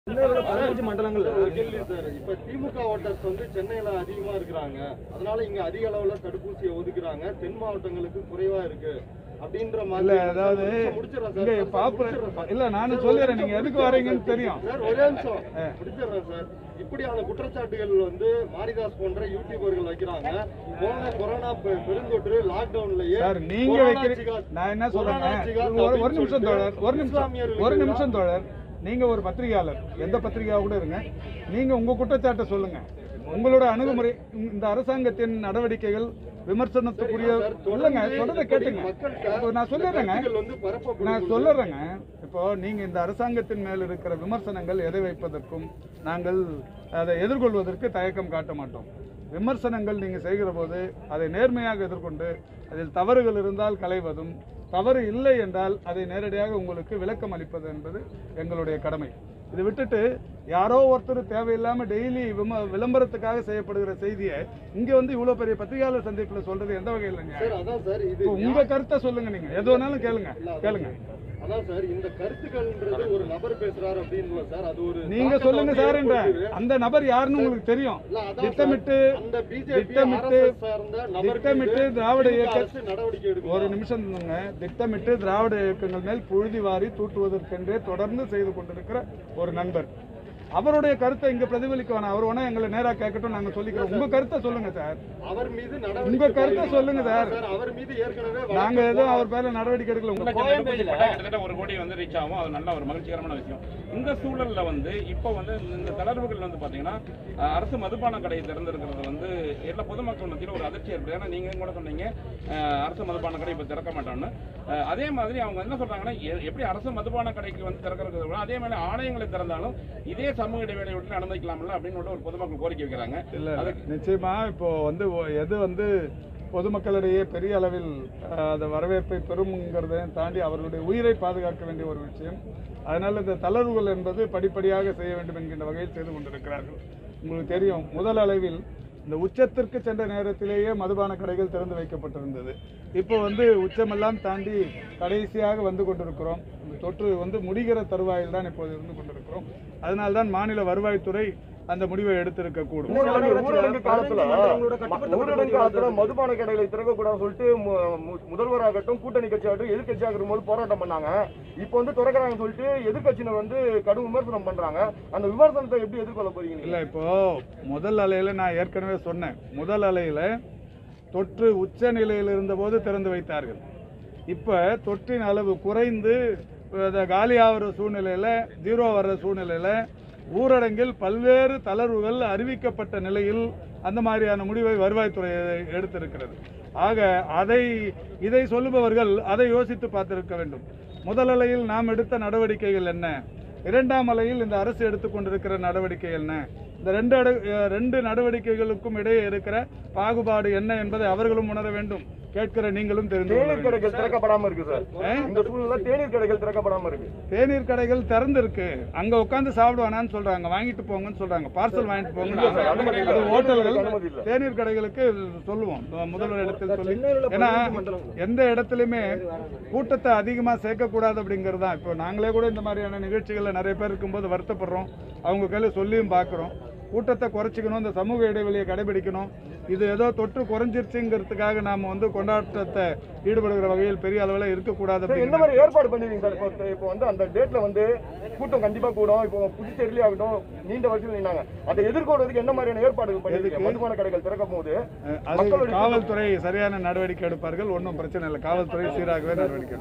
பதினஞ்சு மண்டலங்கள்ல ஒரு கேள்வி சார் இப்ப திமுக ஓட்டர்ஸ் வந்து சென்னையில அதிகமா இருக்கிறாங்க அதனால இங்க அதிக அளவுல தடுப்பூசியை ஒதுக்குறாங்க தென் மாவட்டங்களுக்கு குறைவா இருக்கு அப்படின்ற மாதிரி இல்ல அதாவது முடிச்சு- முடிச்சிடுறேன் சார். இங்க சார், பாப்பு முடிச்சிடுறேன் சார். இல்ல நானும் சார், சொல்லிடுறேன் ஒரு நீங்க நிமிஷம் எதுக்கு வரீங்கன்னு தெரியும் சார் ஒரே நிமிஷம் முடிச்சிடுறேன் சார் இப்படியான குற்றச்சாட்டுகள் வந்து மாரிதாஸ் போன்ற யூடியூபர்கள் வைக்கிறாங்க போன கொரோனா பெ- பெருந்தொற்று லாக்டவுன்லயே சார் நீங்க கொரோனா வைக்கிறீங்க ஜிகாத், நான் என்ன கொரோனா சொல்றேன் ஜிகாத் ஒரு ஒரு அப்படின்னு நிமிஷம் சொல்லிட்டு தோழர் ஒரு நிமிஷம் இஸ்லாமியர்களுக்கு ஒரு நிமிஷம் தோழர் நீங்க ஒரு பத்திரிகையாளர் எந்த பத்திரிகையாக கூட இருங்க நீங்க உங்க குற்றச்சாட்டை சொல்லுங்க உங்களோட அணுகுமுறை இந்த அரசாங்கத்தின் நடவடிக்கைகள் விமர்சனத்துக்குரிய இல்லைங்க சொல்றதை கேட்டுங்க இப்போ நான் சொல்லிடுறேங்க கருத்துக்கள் வந்து பரப்பப்படுகிறது. நான் சொல்லுறேங்க இப்போ நீங்க இந்த அரசாங்கத்தின் மேல் இருக்கிற விமர்சனங்கள் எதை வைப்பதற்கும் நாங்கள் அதை எதிர்கொள்வதற்கு தயக்கம் காட்ட மாட்டோம் விமர்சனங்கள் நீங்க செய்கிற போது அதை நேர்மையாக எதிர்கொண்டு அதில் தவறுகள் இருந்தால் களைவதும் தவறு இல்லை என்றால் அதை நேரடியாக உங்களுக்கு விளக்கம் அளிப்பது என்பது எங்களுடைய கடமை இதை விட்டுட்டு யாரோ ஒருத்தர் தேவையில்லாம டெய்லி விம விளம்பரத்துக்காக செய்யப்படுகிற செய்தியை இங்க வந்து இவ்வளவு பெரிய பத்திரிகையாளர் சந்திப்புல சொல்றது எந்த வகையில் சார் அதான் சார் இது இப்போ உங்க கருத்தை சொல்லுங்க நீங்க எது வேணாலும் கேளுங்க இல்ல, அதான் கேளுங்க அதான் சார் இந்த கருத்துக்கள்ன்றது ஒரு நபர் பேசுறாரு அப்படின்னு சார் அது ஒரு நீங்க தாக்கத்தை சொல்லுங்க வந்து சார் என்ற ஏற்படுத்துது. அந்த நபர் யாருன்னு உங்களுக்கு தெரியும் இல்ல, அதான் சார், திட்டமிட்டு அந்த பிஜேபி திட்டமிட்டு சார்ந்த நபர் திட்டமிட்டு மீது திராவிட திமுக இயக்க அரசு நடவடிக்கை எடுக்கும் ஒரு நிமிஷம் இருங்க திட்டமிட்டு திராவிட இயக்கங்கள் மேல் புழுதி வாரி தூட்டுவதற்கென்றே தொடர்ந்து செய்து கொண்டிருக்கிற ஒரு நண்பர் அவருடைய கருத்தை இங்க பிரதிபலிக்க வேணாம் அவர் வேணா எங்களை நேரா கேட்கட்டும் நாங்க சொல்லிக்கிறோம் உங்க கருத்தை சொல்லுங்க சார் அவர் மீது உங்க நடவடிக்கை கருத்தை பதிவு- சொல்லுங்க சார். சார் அவர் மீது ஏற்கனவே நாங்க வழக்கு எதுவும் அவர் பேர்ல நடவடிக்கை எடுக்கல உங்க கிட்டத்தட்ட ஒரு கோடி வந்து ரீச் ஆகும் அது நல்ல ஒரு மகிழ்ச்சிகரமான விஷயம் இந்த சூழல்ல வந்து இப்போ வந்து இந்த தளர்வுகள் வந்து பாத்தீங்கன்னா அஹ், அரசு மதுபான கடை திறந்திருக்கிறது வந்து எல்லா பொதுமக்கள் மத்தியில் ஒரு அதிர்ச்சி ஏற்படுது ஏன்னா நீங்க கூட சொன்னீங்க அஹ், அரசு மதுபான கடை இப்போ திறக்க மாட்டோம்னு அஹ், அதே மாதிரி அவங்க என்ன சொல்றாங்கன்னா எ- எப்படி அரசு மதுபான கடைக்கு வந்து திறக்கிறது விட அதே மாதிரி ஆலயங்களை திறந்தாலும் இதே சமூக இடைவெளி விட்டு அனுமதிக்கலாம்ல அப்படின்னு சொல்லிட்டு ஒரு பொதுமக்கள் கோரிக்கை வைக்கிறாங்க இல்ல இல்ல. நிச்சயமா இப்போ வந்து ஒ- எது வந்து பொதுமக்களிடையே பெரிய அளவில் அஹ், அந்த வரவேற்பை பெறும்ங்கிறதை தாண்டி அவர்களுடைய உயிரை பாதுகாக்க வேண்டிய ஒரு விஷயம் அதனால இந்த தளர்வுகள் என்பது படிப்படியாக செய்ய வேண்டும் என்கின்ற வகையில் செய்து கொண்டிருக்கிறார்கள் உங்களுக்கு தெரியும் முதல் அளவில் இந்த உச்சத்திற்கு சென்ற நேரத்திலேயே மதுபான கடைகள் திறந்து வைக்கப்பட்டிருந்தது இப்போ வந்து உச்சமெல்லாம் தாண்டி கடைசியாக வந்து கொண்டிருக்கிறோம் இந்த தொற்று வந்து முடிகிற தருவாயில் தான் இப்போது இருந்து கொண்டிருக்கிறோம் அதனால்தான் மாநில வருவாய்த்துறை அந்த முடிவை எடுத்திருக்க கூடும் ஊரடங்கு ஊரடங்கு காலத்துல மண்டலங்களோட ம- கட்டுப்படுத்தப்பட்ட ஊரடங்கு காலத்துல பகுதிகள் மதுபான கடைகளை திறக்கக்கூடாதுன்னு சொல்லிட்டு மு- மு- முதல்வராகட்டும் கூட்டணி கட்சியாகட்டும் எதிர்கட்சியாக இருக்கும்போது போராட்டம் பண்ணாங்க இப்போ வந்து திறக்கிறாங்கன்னு சொல்லிட்டு எதிர்கட்சியினர் வந்து கடும் விமர்சனம் பண்றாங்க அந்த விமர்சனத்தை எப்படி எதிர்கொள்ள போறீங்க நீங்க? இல்ல இப்போ முதல் அலையில நான் ஏற்கனவே சொன்னேன் முதல் அலையில தொற்று உச்ச நிலையில் இருந்தபோது திறந்து வைத்தார்கள் இப்ப தொற்றின் அளவு குறைந்து அஹ், காலியாகிற சூழ்நிலையில ஜீரோ வர்ற சூழ்நிலையில ஊரடங்கில் பல்வேறு தளர்வுகள் அறிவிக்கப்பட்ட நிலையில் அந்த மாதிரியான முடிவை வருவாய்த்துறை எடுத்திருக்கிறது ஆக அதை இதை சொல்லுபவர்கள் அதை யோசித்து பார்த்திருக்க வேண்டும் முதல் அலையில் நாம் எடுத்த நடவடிக்கைகள் என்ன இரண்டாம் அலையில் இந்த அரசு எடுத்துக்கொண்டிருக்கிற நடவடிக்கை என்ன இந்த ரெண்டு அடு- அஹ் ரெண்டு நடவடிக்கைகளுக்கும் இடையே இருக்கிற பாகுபாடு என்ன என்பதை அவர்களும் உணர வேண்டும் கேட்கிற நீங்களும் தெரிந்து கொள்ள தேநீர் வேண்டும். கடைகள் திறக்கப்படாம இருக்கு சார் இந்த சூழ்நிலை தேநீர் கடைகள் திறக்கப்படாம இருக்கு தேநீர் கடைகள் திறந்திருக்கு அங்க உட்கார்ந்து சாப்பிடுவானான்னு சொல்றாங்க வாங்கிட்டு போங்கன்னு சொல்றாங்க பார்சல் வாங்கிட்டு போங்க இல்ல சார், அனுமதி இல்ல. அது ஹோட்டல்கள் அனுமதி இல்ல. தேநீர் கடைகளுக்கு சொல்லுவோம் முதல்வர் இடத்தில் சொல்லி சென்னையில உள்ள ஏன்னா பதினஞ்சு மண்டலம் எந்த இடத்துலையுமே கூட்டத்தை அதிகமா சேர்க்கக்கூடாது அப்படிங்கிறது தான் இப்போ நாங்களே கூட இந்த மாதிரியான நிகழ்ச்சிகளில் நிறைய பேர் இருக்கும்போது வருத்தப்படுறோம் அவங்க கையில் சொல்லியும் பார்க்குறோம் கூட்டத்தை குறைச்சிக்கணும் இந்த சமூக இடைவெளியை கடைபிடிக்கணும் இது ஏதோ தொற்று குறைஞ்சிருச்சுங்கிறதுக்காக நாம வந்து கொண்டாட்டத்தை ஈடுபடுகிற வகையில் பெரிய அளவில் இருக்கக்கூடாது சார், என்ன அப்படிங்கிற மாதிரி ஏற்பாடு பண்ணிருக்கீங்க சார் இப்போ இப்போ வந்து அந்த டேட்ல வந்து கூட்டம் கண்டிப்பா கூடும் இப்போ புதுச்சேரியிலே ஆகட்டும் நீண்ட வரிசையில் நின்னாங்க அதை எதிர்கொள்வதற்கு என்ன மாதிரியான ஏற்பாடுகள் பண்ணிருக்கீங்க எதுக்கு? மதுபான கடைகள் திறக்கும் போது அது காவல்துறை சரியான நடவடிக்கை எடுப்பார்கள் ஒன்றும் பிரச்சனை இல்லை காவல்துறை சீராகவே நடவடிக்கை எடுக்கும்.